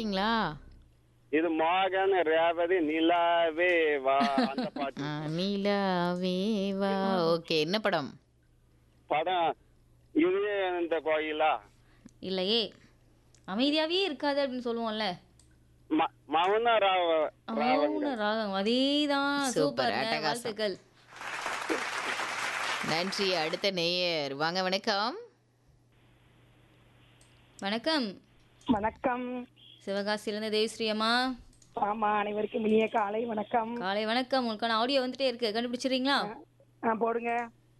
பாடிட்டீங்களா இது மோகன் ரேவதி நிலாவே வா அந்த பாட்டு ஆ, நீலாவே வா ஓகே என்ன படம் படம் இது இந்த கோயிலா இல்லையே அமைதியாவே இருக்காது அப்படின்னு சொல்லுவோம்ல ம- மௌன ராவ மௌன ராகம் அதேதான் Super, சூப்பர் அட்டகாசம். வாழ்த்துக்கள் நன்றி அடுத்த நேயர் வாங்க வணக்கம் வணக்கம் வணக்கம் சிவகாசியிலிருந்து தேவஸ்ரீ அம்மா ஆமா அனைவருக்கும் இனிய காலை வணக்கம் காலை வணக்கம் உங்களுக்கான ஆடியோ வந்துட்டே இருக்கு கண்டுபிடிச்சிடுறீங்களா ஆ, போடுங்க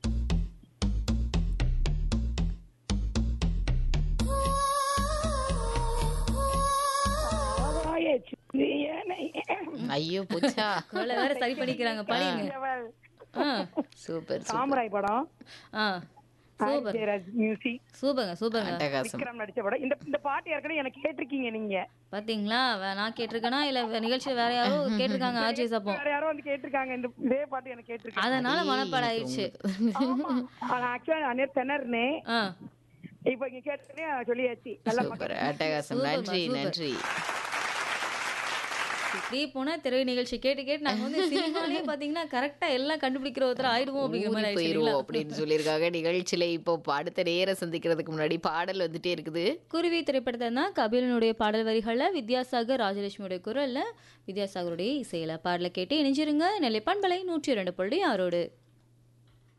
ஆகாய சிறியனை ஐயோ புச்சா குரலை வேற சரி பண்ணிக்கிறாங்க படிங்க இவள் ஆ சூப்பர் சாமுராய் படம் ஆ சூப்பர் ஜெயராஜ் மியூசிக் சூப்பருங்க சூப்பருங்க அட்டகாசம் விக்ரம் நடிச்ச படம் இந்த இந்த பாட்டு ஏற்கனவே எனக்கு கேட்டிருக்கீங்க நீங்க பாத்தீங்களா வே- நான் கேட்டிருக்கேனா இல்ல வே- நிகழ்ச்சியில வேற யாரோ கேட்டிருக்காங்க ஆர்ஜே சப்போ வேற யாரோ வந்து கேட்டிருக்காங்க இந்த இதே பாட்டு எனக்கு கேட்டிருக்காங்க அதனால மனப்பாடம் ஆயிடுச்சு ஆக்சுவலா நேற்று திணறினேன் ஆ இப்ப இங்க கேட்டனே சொல்லியாச்சு நல்லா சூப்பர் அட்டகாசம் நன்றி நன்றி இப்படியே போனா திரை நிகழ்ச்சி கேட்டு கேட்டு நாங்க வந்து சினிமாலே பாத்தீங்கன்னா கரெக்டா எல்லாம் கண்டுபிடிக்கிற ஒருத்தர் ஆயிடுவோம் அப்படிங்கிற மாதிரி ஊறி ஆயிடுச்சு போயிருவோம் இல்லைங்களா? அப்படின்னு சொல்லியிருக்காங்க நிகழ்ச்சியில இப்போ அடுத்த நேர சந்திக்கிறதுக்கு முன்னாடி பாடல் வந்துட்டே இருக்குது குருவி திரைப்படத்தை தான் கபிலனுடைய பாடல் வரிகள்ல வித்யாசாகர் ராஜலட்சுமியுடைய குரல்ல வித்யாசாகருடைய இசையில பாடலை கேட்டு இணைஞ்சிருங்க நெல்லை பண்பலை நூற்றி இரண்டு புள்ளி ஆறோடு